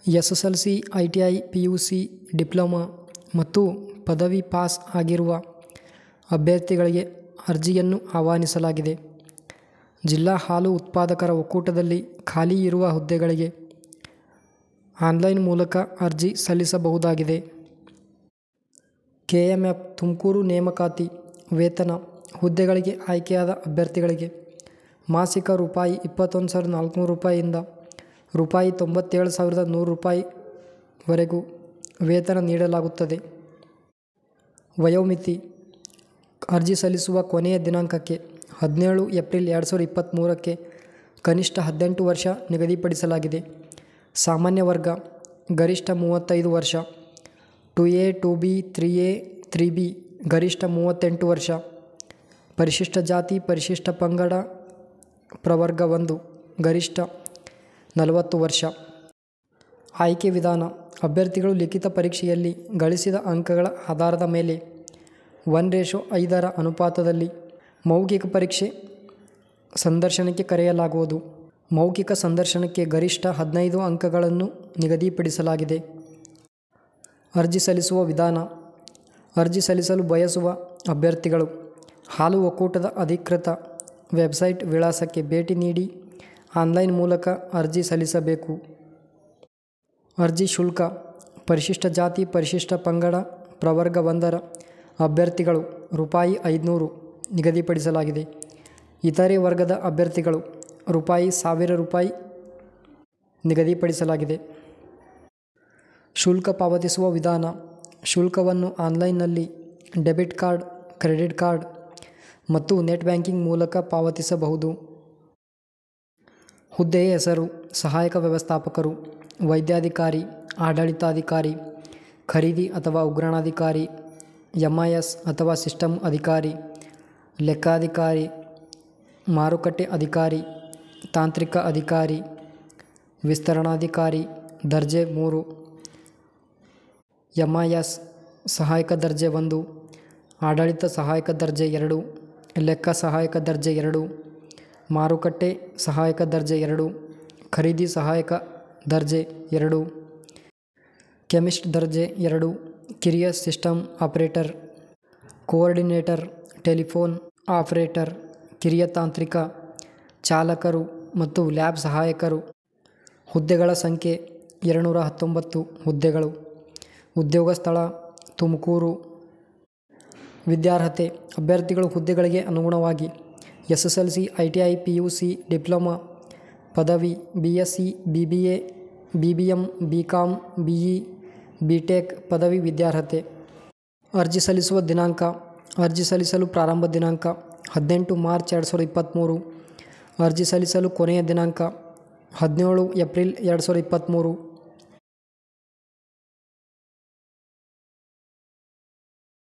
S S L C I T I P U C diploma ಮತ್ತು ಪದವಿ pass ಆಗಿರುವ ಅಭ್ಯರ್ಥಿಗಳಿಗೆ ಅರ್ಜಿಯನ್ನು ಆಹ್ವಾನಿಸಲಾಗಿದೆ ಜಿಲ್ಲಾ ಹಾಲು ಉತ್ಪಾದಕರ ಒಕ್ಕೂಟದಲ್ಲಿ ಖಾಲಿ ಇರುವ ಹುದ್ದೆಗಳಿಗೆ ಆನ್ಲೈನ್ ಮೂಲಕ ಅರ್ಜಿ ಸಲ್ಲಿಸಬಹುದಾಗಿದೆ ಕೆ ಎಮ್ ಎಫ್ ತುಮಕೂರು ನೇಮಕಾತಿ ವೇತನ ಹುದ್ದೆಗಳಿಗೆ ಆಯ್ಕೆಯಾದ ಅಭ್ಯರ್ಥಿಗಳಿಗೆ ಮಾಸಿಕ ರೂಪಾಯಿ ಇಪ್ಪತ್ತೊಂದು ಸಾವಿರದ ನಾಲ್ಕುನೂರು ರೂಪಾಯಿಯಿಂದ ರೂಪಾಯಿ ತೊಂಬತ್ತೇಳು ಸಾವಿರದ ನೂರು ರೂಪಾಯಿವರೆಗೂ ವೇತನ ನೀಡಲಾಗುತ್ತದೆ ವಯೋಮಿತಿ ಅರ್ಜಿ ಸಲ್ಲಿಸುವ ಕೊನೆಯ ದಿನಾಂಕಕ್ಕೆ ಹದಿನೇಳು ಏಪ್ರಿಲ್ ಎರಡು ಸಾವಿರದ ಇಪ್ಪತ್ತ್ಮೂರಕ್ಕೆ ಕನಿಷ್ಠ ಹದಿನೆಂಟು ವರ್ಷ ನಿಗದಿಪಡಿಸಲಾಗಿದೆ ಸಾಮಾನ್ಯ ವರ್ಗ ಗರಿಷ್ಠ ಮೂವತ್ತೈದು ವರ್ಷ two A two B three A three B ಗರಿಷ್ಠ ಮೂವತ್ತೆಂಟು ವರ್ಷ ಪರಿಶಿಷ್ಟ ಜಾತಿ ಪರಿಶಿಷ್ಟ ಪಂಗಡ ಪ್ರವರ್ಗ ಒಂದು ಗರಿಷ್ಠ ನಲವತ್ತು ವರ್ಷ ಆಯ್ಕೆ ವಿಧಾನ ಅಭ್ಯರ್ಥಿಗಳು ಲಿಖಿತ ಪರೀಕ್ಷೆಯಲ್ಲಿ ಗಳಿಸಿದ ಅಂಕಗಳ ಆಧಾರದ ಮೇಲೆ ಒನ್ ರೇಷೋ ಐದರ ಅನುಪಾತದಲ್ಲಿ ಮೌಖಿಕ ಪರೀಕ್ಷೆ ಸಂದರ್ಶನಕ್ಕೆ ಕರೆಯಲಾಗುವುದು ಮೌಖಿಕ ಸಂದರ್ಶನಕ್ಕೆ ಗರಿಷ್ಠ ಹದಿನೈದು ಅಂಕಗಳನ್ನು ನಿಗದಿಪಡಿಸಲಾಗಿದೆ ಅರ್ಜಿ ಸಲ್ಲಿಸುವ ವಿಧಾನ ಅರ್ಜಿ ಸಲ್ಲಿಸಲು ಬಯಸುವ ಅಭ್ಯರ್ಥಿಗಳು ಹಾಲು ಒಕ್ಕೂಟದ ಅಧಿಕೃತ ವೆಬ್ಸೈಟ್ ವಿಳಾಸಕ್ಕೆ ಭೇಟಿ ನೀಡಿ ಆನ್ಲೈನ್ ಮೂಲಕ ಅರ್ಜಿ ಸಲ್ಲಿಸಬೇಕು ಅರ್ಜಿ ಶುಲ್ಕ ಪರಿಶಿಷ್ಟ ಜಾತಿ ಪರಿಶಿಷ್ಟ ಪಂಗಡ ಪ್ರವರ್ಗ ಒಂದರ ಅಭ್ಯರ್ಥಿಗಳು ರೂಪಾಯಿ ಐದುನೂರು ನಿಗದಿಪಡಿಸಲಾಗಿದೆ ಇತರೆ ವರ್ಗದ ಅಭ್ಯರ್ಥಿಗಳು ರೂಪಾಯಿ ಸಾವಿರ ರೂಪಾಯಿ ನಿಗದಿಪಡಿಸಲಾಗಿದೆ ಶುಲ್ಕ ಪಾವತಿಸುವ ವಿಧಾನ ಶುಲ್ಕವನ್ನು ಆನ್ಲೈನ್ನಲ್ಲಿ ಡೆಬಿಟ್ ಕಾರ್ಡ್ ಕ್ರೆಡಿಟ್ ಕಾರ್ಡ್ ಮತ್ತು ನೆಟ್ ಬ್ಯಾಂಕಿಂಗ್ ಮೂಲಕ ಪಾವತಿಸಬಹುದು ಹುದ್ದೆಯ ಹೆಸರು ಸಹಾಯಕ ವ್ಯವಸ್ಥಾಪಕರು ವೈದ್ಯಾಧಿಕಾರಿ ಆಡಳಿತಾಧಿಕಾರಿ ಖರೀದಿ ಅಥವಾ ಉಗ್ರಾಣಾಧಿಕಾರಿ ಎಮ್ ಐ ಎಸ್ ಅಥವಾ ಸಿಸ್ಟಮ್ ಅಧಿಕಾರಿ ಲೆಕ್ಕಾಧಿಕಾರಿ ಮಾರುಕಟ್ಟೆ ಅಧಿಕಾರಿ ತಾಂತ್ರಿಕ ಅಧಿಕಾರಿ ವಿಸ್ತರಣಾಧಿಕಾರಿ ದರ್ಜೆ ಮೂರು ಎಮ್ ಐ ಎಸ್ ಸಹಾಯಕ ದರ್ಜೆ ಒಂದು ಆಡಳಿತ ಸಹಾಯಕ ದರ್ಜೆ ಎರಡು ಲೆಕ್ಕ ಸಹಾಯಕ ದರ್ಜೆ ಎರಡು ಮಾರುಕಟ್ಟೆ ಸಹಾಯಕ ದರ್ಜೆ ಎರಡು ಖರೀದಿ ಸಹಾಯಕ ದರ್ಜೆ ಎರಡು ಕೆಮಿಸ್ಟ್ ದರ್ಜೆ ಎರಡು ಕಿರಿಯ system operator coordinator telephone operator ಕಿರಿಯ ತಾಂತ್ರಿಕ ಚಾಲಕರು ಮತ್ತು ಲ್ಯಾಬ್ ಸಹಾಯಕರು ಹುದ್ದೆಗಳ ಸಂಖ್ಯೆ ಎರಡುನೂರ ಹತ್ತೊಂಬತ್ತು ಹುದ್ದೆಗಳು ಉದ್ಯೋಗ ಸ್ಥಳ ತುಮಕೂರು ವಿದ್ಯಾರ್ಹತೆ ಅಭ್ಯರ್ಥಿಗಳು ಹುದ್ದೆಗಳಿಗೆ ಅನುಗುಣವಾಗಿ S S L C I T I P U C diploma ಪದವಿ B S C B B A B B M B com B E B tech ಪದವಿ ವಿದ್ಯಾರ್ಹತೆ ಅರ್ಜಿ ಸಲ್ಲಿಸುವ ದಿನಾಂಕ ಅರ್ಜಿ ಸಲ್ಲಿಸಲು ಪ್ರಾರಂಭ ದಿನಾಂಕ ಹದಿನೆಂಟು ಮಾರ್ಚ್ ಎರಡು ಸಾವಿರದ ಇಪ್ಪತ್ತ್ಮೂರು ಅರ್ಜಿ ಸಲ್ಲಿಸಲು ಕೊನೆಯ ದಿನಾಂಕ ಹದಿನೇಳು ಏಪ್ರಿಲ್ ಎರಡು ಸಾವಿರದ ಇಪ್ಪತ್ತ್ಮೂರು